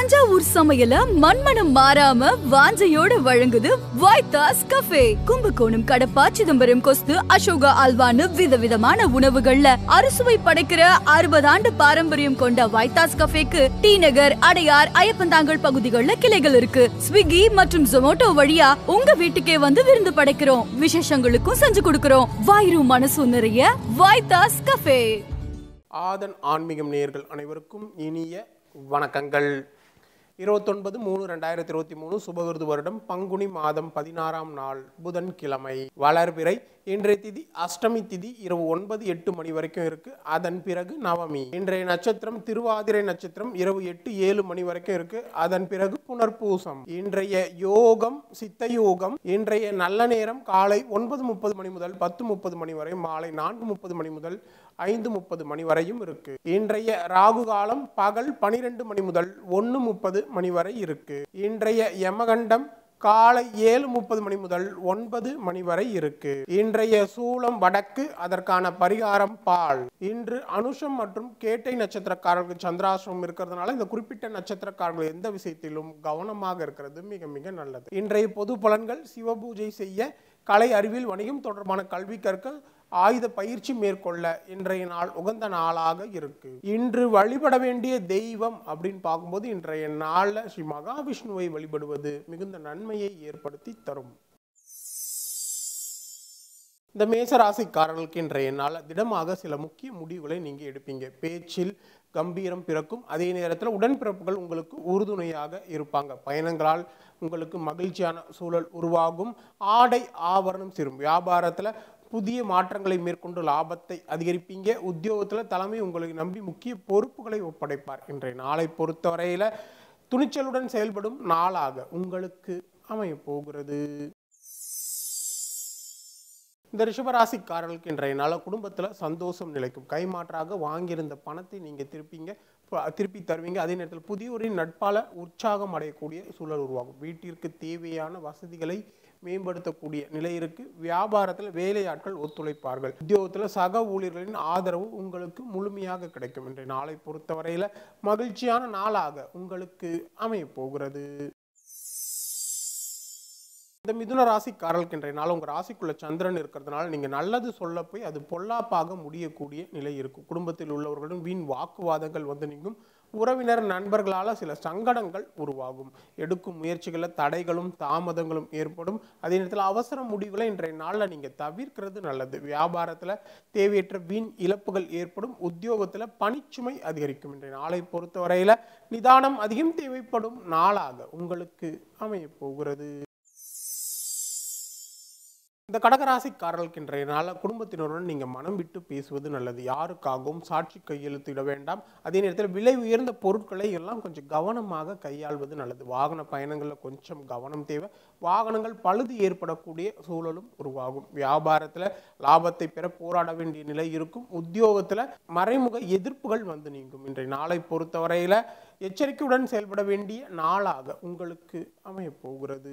தஞ்சாவூர் சமையல மண்மனம் மாறாம வாஞ்சையோட வழங்குது வைத்தாஸ் கஃபே கும்பகோணம் கடப்பா சிதம்பரம் கொஸ்து அசோகா அல்வான்னு விதவிதமான உணவுகள்ல அறுசுவை படைக்கிற அறுபது ஆண்டு பாரம்பரியம் கொண்ட வைத்தாஸ் கஃபேக்கு டி நகர் அடையார் ஐயப்பந்தாங்கல் பகுதிகளில் கிளைகள் இருக்கு ஸ்விக்கி மற்றும் ஜொமோட்டோ வழியா உங்க வீட்டுக்கே வந்து விருந்து படைக்கிறோம் விசேஷங்களுக்கும் செஞ்சு கொடுக்கிறோம் வாயிரும் மனசும் நிறைய வைத்தாஸ் கஃபே ஆதன் ஆன்மீகம் நேயர்கள் அனைவருக்கும் இனிய வணக்கங்கள் இருபத்தொன்பது மூணு ரெண்டாயிரத்தி இருபத்தி மூணு சுபகிருது வருடம் பங்குனி மாதம் பதினாறாம் நாள் புதன்கிழமை வளர்பிறை இன்றைய திதி அஷ்டமி திதி இரவு ஒன்பது எட்டு மணி வரைக்கும் இருக்கு அதன் பிறகு நவமி இன்றைய நட்சத்திரம் திருவாதிரை நட்சத்திரம் இரவு எட்டு ஏழு மணி வரைக்கும் இருக்கு அதன் பிறகு புனர்பூசம் இன்றைய யோகம் சித்த யோகம் இன்றைய நல்ல நேரம் காலை ஒன்பது முப்பது மணி முதல் பத்து முப்பது மணி வரை மாலை நான்கு முப்பது மணி முதல் ஐந்து முப்பது மணி வரையும் இருக்கு இன்றைய ராகு காலம் பகல் பனிரெண்டு மணி முதல் ஒன்று முப்பது மணி வரை இருக்கு இன்றைய யமகண்டம் காலை ஏழு முப்பது மணி முதல் ஒன்பது மணி வரை இருக்கு இன்றைய சூலம் வடக்கு அதற்கான பரிகாரம் பால் இன்று அனுஷம் மற்றும் கேட்டை நட்சத்திரக்காரர்களுக்கு சந்திராசிரமம் இருக்கிறதுனால இந்த குறிப்பிட்ட நட்சத்திரக்காரர்கள் எந்த விஷயத்திலும் கவனமாக இருக்கிறது மிக மிக நல்லது இன்றைய பொது பலன்கள் சிவபூஜை செய்ய கலை அறிவியல் வணிகம் தொடர்பான கல்வி கற்க ஆயுத பயிற்சி மேற்கொள்ள இன்றைய நாள் உகந்த நாளாக இருக்கு இன்று வழிபட வேண்டிய தெய்வம் அப்படின்னு பார்க்கும்போது இன்றைய நாளில் ஸ்ரீ மகாவிஷ்ணுவை வழிபடுவது மிகுந்த நன்மையை ஏற்படுத்தி தரும் இந்த மேசராசிக்காரர்களுக்கு இன்றைய நாள் திடமாக சில முக்கிய முடிவுகளை நீங்கள் எடுப்பீங்க பேச்சில் கம்பீரம் பிறக்கும் அதே நேரத்தில் உடன்பிறப்புகள் உங்களுக்கு உறுதுணையாக இருப்பாங்க பயணங்களால் உங்களுக்கு மகிழ்ச்சியான சூழல் உருவாகும் ஆடை ஆபரணம் சிறும் வியாபாரத்தில் புதிய மாற்றங்களை மேற்கொண்டு லாபத்தை அதிகரிப்பீங்க உத்தியோகத்தில் தலைமை உங்களை நம்பி முக்கிய பொறுப்புகளை ஒப்படைப்பார் இன்றைய நாளை பொறுத்தவரையில் துணிச்சலுடன் செயல்படும் நாளாக உங்களுக்கு அமையப் போகிறது இந்த ரிஷபராசிக்காரர்களுக்கு இன்றைய நாள குடும்பத்தில் சந்தோஷம் நிலைக்கும் கைமாற்றாக வாங்கியிருந்த பணத்தை நீங்கள் திருப்பிங்க ப- திருப்பி தருவீங்க அதே நேரத்தில் புதியோரின் நட்பால உற்சாகம் அடையக்கூடிய சூழல் உருவாகும் வீட்டிற்கு தேவையான வசதிகளை மேம்படுத்தக்கூடிய நிலை இருக்கு வியாபாரத்தில் வேலையாட்கள் ஒத்துழைப்பார்கள் உத்தியோகத்தில் சக ஊழியர்களின் ஆதரவு உங்களுக்கு முழுமையாக கிடைக்கும் இன்றைய நாளை பொறுத்தவரையில் மகிழ்ச்சியான நாளாக உங்களுக்கு அமையப் போகிறது இந்த மிதுன ராசிக்காரர்களுக்கு இன்றைய நாள் உங்கள் ராசிக்குள்ள சந்திரன் இருக்கிறதுனால நீங்கள் நல்லது சொல்ல போய் அது பொல்லாப்பாக முடியக்கூடிய நிலை இருக்கும் குடும்பத்தில் உள்ளவர்களுடன் வீண் வாக்குவாதங்கள் வந்து நீங்கும் உறவினர் நண்பர்களால் சில சங்கடங்கள் உருவாகும் எடுக்கும் முயற்சிகளில் தடைகளும் தாமதங்களும் ஏற்படும் அதே நேரத்தில் அவசர முடிவுகளை இன்றைய நாளில் நீங்கள் தவிர்க்கிறது நல்லது வியாபாரத்தில் தேவையற்ற வீண் இழப்புகள் ஏற்படும் உத்தியோகத்தில் பணிச்சுமை அதிகரிக்கும் இன்றைய நாளை பொறுத்தவரையில் நிதானம் அதிகம் தேவைப்படும் நாளாக உங்களுக்கு அமையப் போகிறது இந்த கடகராசிக்காரர்களுக்கு இன்றைய நாள குடும்பத்தினருடன் நீங்கள் மனம் விட்டு பேசுவது நல்லது யாருக்காகவும் சாட்சி கையெழுத்திட வேண்டாம் அதே நேரத்தில் விலை உயர்ந்த பொருட்களை எல்லாம் கொஞ்சம் கவனமாக கையாள்வது நல்லது வாகன பயணங்களில் கொஞ்சம் கவனம் தேவை வாகனங்கள் பழுது ஏற்படக்கூடிய சூழலும் உருவாகும் வியாபாரத்தில் லாபத்தை பெற போராட வேண்டிய நிலை இருக்கும் உத்தியோகத்தில் மறைமுக எதிர்ப்புகள் வந்து நீங்கும் இன்றைய நாளை பொறுத்தவரையில் எச்சரிக்கையுடன் செயல்பட வேண்டிய நாளாக உங்களுக்கு அமையப் போகிறது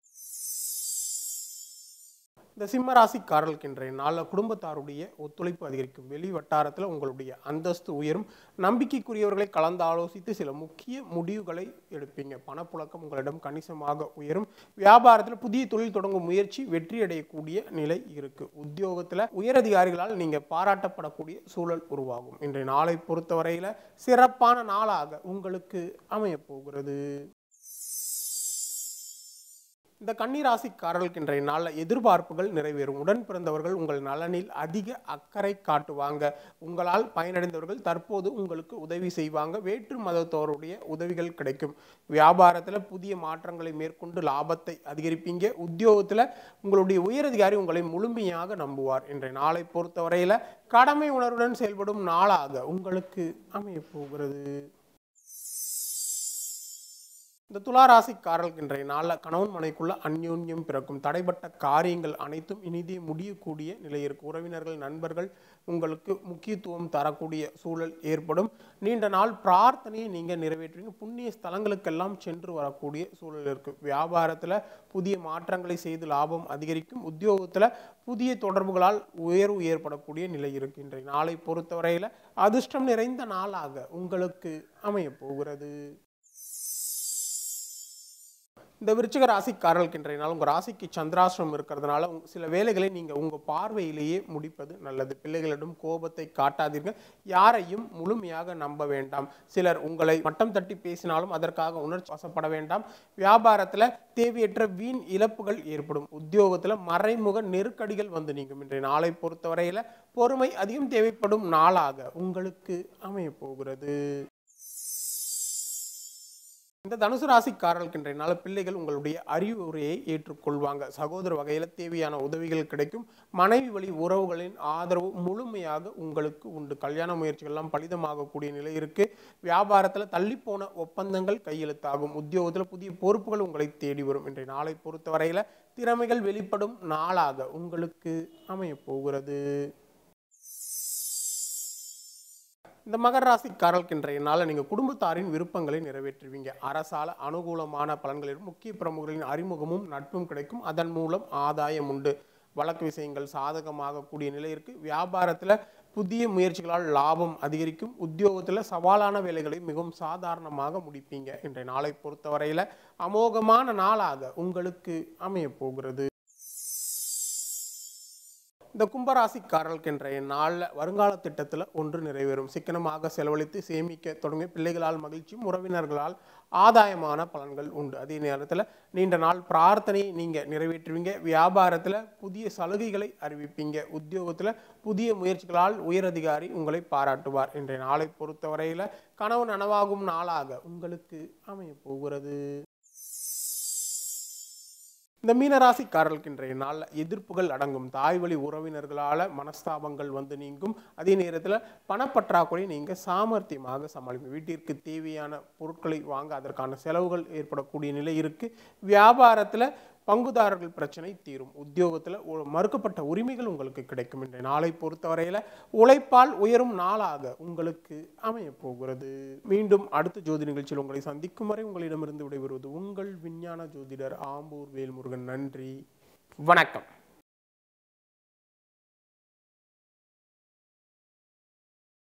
இந்த சிம்ம ராசிக்காரர்களுக்கு இன்றைய நாளில் குடும்பத்தாருடைய ஒத்துழைப்பு அதிகரிக்கும் வெளி வட்டாரத்தில் உங்களுடைய அந்தஸ்து உயரும் நம்பிக்கைக்குரியவர்களை கலந்து ஆலோசித்து சில முக்கிய முடிவுகளை எடுப்பீங்க பணப்புழக்கம் உங்களிடம் கணிசமாக உயரும் வியாபாரத்தில் புதிய தொழில் தொடங்கும் முயற்சி வெற்றி அடையக்கூடிய நிலை இருக்கு உத்தியோகத்தில் உயரதிகாரிகளால் நீங்கள் பாராட்டப்படக்கூடிய சூழல் உருவாகும் இன்றைய நாளை பொறுத்தவரையில் சிறப்பான நாளாக உங்களுக்கு அமையப் போகிறது இந்த கன்னிராசிக்காரர்களுக்கு இன்றைய நாளில் எதிர்பார்ப்புகள் நிறைவேறும் உடன் பிறந்தவர்கள் உங்கள் நலனில் அதிக அக்கறை காட்டுவாங்க உங்களால் பயனடைந்தவர்கள் தற்போது உங்களுக்கு உதவி செய்வாங்க வேற்று மதத்தோருடைய உதவிகள் கிடைக்கும் வியாபாரத்தில் புதிய மாற்றங்களை மேற்கொண்டு லாபத்தை அதிகரிப்பீங்க உத்தியோகத்தில் உங்களுடைய உயரதிகாரி உங்களை முழுமையாக நம்புவார் இன்றைய நாளை பொறுத்தவரையில் கடமை உணர்வுடன் செயல்படும் நாளாக உங்களுக்கு அமையப் போகிறது இந்த துளாராசிக்காரர்களுக்கு இன்றைய நாளில் கணவன் மனைக்குள்ள அந்யோன்யம் பிறக்கும் தடைப்பட்ட காரியங்கள் அனைத்தும் இனிதே முடியக்கூடிய நிலை இருக்கு உறவினர்கள் நண்பர்கள் உங்களுக்கு முக்கியத்துவம் தரக்கூடிய சூழல் ஏற்படும் நீண்ட நாள் பிரார்த்தனையை நீங்கள் நிறைவேற்றுவீங்க புண்ணிய ஸ்தலங்களுக்கெல்லாம் சென்று வரக்கூடிய சூழல் இருக்கு வியாபாரத்தில் புதிய மாற்றங்களை செய்து லாபம் அதிகரிக்கும் உத்தியோகத்தில் புதிய தொடர்புகளால் உயர்வு ஏற்படக்கூடிய நிலை இருக்கு இன்றைய நாளை பொறுத்தவரையில் அதிர்ஷ்டம் நிறைந்த நாளாக உங்களுக்கு அமையப் போகிறது இந்த விருச்சிக ராசிக்காரர்களுக்கு இன்றைய நாள் உங்கள் ராசிக்கு சந்திராசிரமம் இருக்கிறதுனால உங்க- சில வேலைகளை நீங்கள் உங்கள் பார்வையிலேயே முடிப்பது நல்லது பிள்ளைகளிடம் கோபத்தை காட்டாதீர்கள் யாரையும் முழுமையாக நம்ப வேண்டாம் சிலர் உங்களை மட்டம் தட்டி பேசினாலும் அதற்காக உணர்ச்சி வசப்பட வேண்டாம் வியாபாரத்தில் தேவையற்ற வீண் இழப்புகள் ஏற்படும் உத்தியோகத்தில் மறைமுக நெருக்கடிகள் வந்து நீங்கும் இன்றைய நாளை பொறுத்தவரையில் பொறுமை அதிகம் தேவைப்படும் நாளாக உங்களுக்கு அமைய போகிறது இந்த தனுசு ராசிக்காரர்களுக்கு இன்றைய நாள் பிள்ளைகள் உங்களுடைய அறிவுரையை ஏற்றுக்கொள்வாங்க சகோதர வகையில் தேவையான உதவிகள் கிடைக்கும் மனைவி வழி உறவுகளின் ஆதரவு முழுமையாக உங்களுக்கு உண்டு கல்யாண முயற்சிகள்லாம் பலிதமாகக்கூடிய நிலை இருக்கு வியாபாரத்தில் தள்ளிப்போன ஒப்பந்தங்கள் கையெழுத்தாகும் உத்தியோகத்தில் புதிய பொறுப்புகள் உங்களை தேடி வரும் இன்றைய நாளை பொறுத்தவரையில் திறமைகள் வெளிப்படும் நாளாக உங்களுக்கு அமைய போகிறது இந்த மகர ராசிக்காரர்களுக்கு இன்றைய நாளில் நீங்கள் குடும்பத்தாரின் விருப்பங்களை நிறைவேற்றுவீங்க அரசால அனுகூலமான பலன்களிலும் முக்கிய பிரமுகர்களின் அறிமுகமும் நட்பும் கிடைக்கும் அதன் மூலம் ஆதாயம் உண்டு வழக்கு விஷயங்கள் சாதகமாக கூடிய நிலை இருக்கு வியாபாரத்தில் புதிய முயற்சிகளால் லாபம் அதிகரிக்கும் உத்தியோகத்தில் சவாலான வேலைகளை மிகவும் சாதாரணமாக முடிப்பீங்க இன்றைய நாளை பொறுத்தவரையில் அமோகமான நாளாக உங்களுக்கு அமைய போகிறது இந்த கும்பராசிக்காரர்களுக்கு இன்றைய நாளில் வருங்கால திட்டத்தில் ஒன்று நிறைவேறும் சிக்கனமாக செலவழித்து சேமிக்க தொடங்கிய பிள்ளைகளால் மகிழ்ச்சியும் உறவினர்களால் ஆதாயமான பலன்கள் உண்டு அதே நேரத்தில் நீண்ட நாள் பிரார்த்தனையை நீங்கள் நிறைவேற்றுவீங்க வியாபாரத்தில் புதிய சலுகைகளை அறிவிப்பீங்க உத்தியோகத்தில் புதிய முயற்சிகளால் உயரதிகாரி உங்களை பாராட்டுவார் இன்றைய நாளை பொறுத்தவரையில் கனவு நனவாகும் நாளாக உங்களுக்கு அமைய போகிறது இந்த மீனராசிக்காரர்களுக்கு இன்றைய நாளில் எதிர்ப்புகள் அடங்கும் தாய் வழி உறவினர்களால் மனஸ்தாபங்கள் வந்து நீங்கும் அதே நேரத்தில் பணப்பற்றாக்குறை நீங்கள் சாமர்த்தியமாக சமாளிப்பீங்க வீட்டிற்கு தேவையான பொருட்களை வாங்க அதற்கான செலவுகள் ஏற்படக்கூடிய நிலை இருக்குது வியாபாரத்தில் பங்குதாரர்கள் பிரச்சனை தீரும் உத்தியோகத்தில் ஒ- மறுக்கப்பட்ட உரிமைகள் உங்களுக்கு கிடைக்கும் இன்றைய நாளை பொறுத்தவரையில் உழைப்பால் உயரும் நாளாக உங்களுக்கு அமைய போகிறது மீண்டும் அடுத்த ஜோதி நிகழ்ச்சியில் உங்களை சந்திக்கும் வரை உங்களிடமிருந்து விடைபெறுவது உங்கள் விஞ்ஞான ஜோதிடர் ஆம்பூர் வேல்முருகன் நன்றி வணக்கம்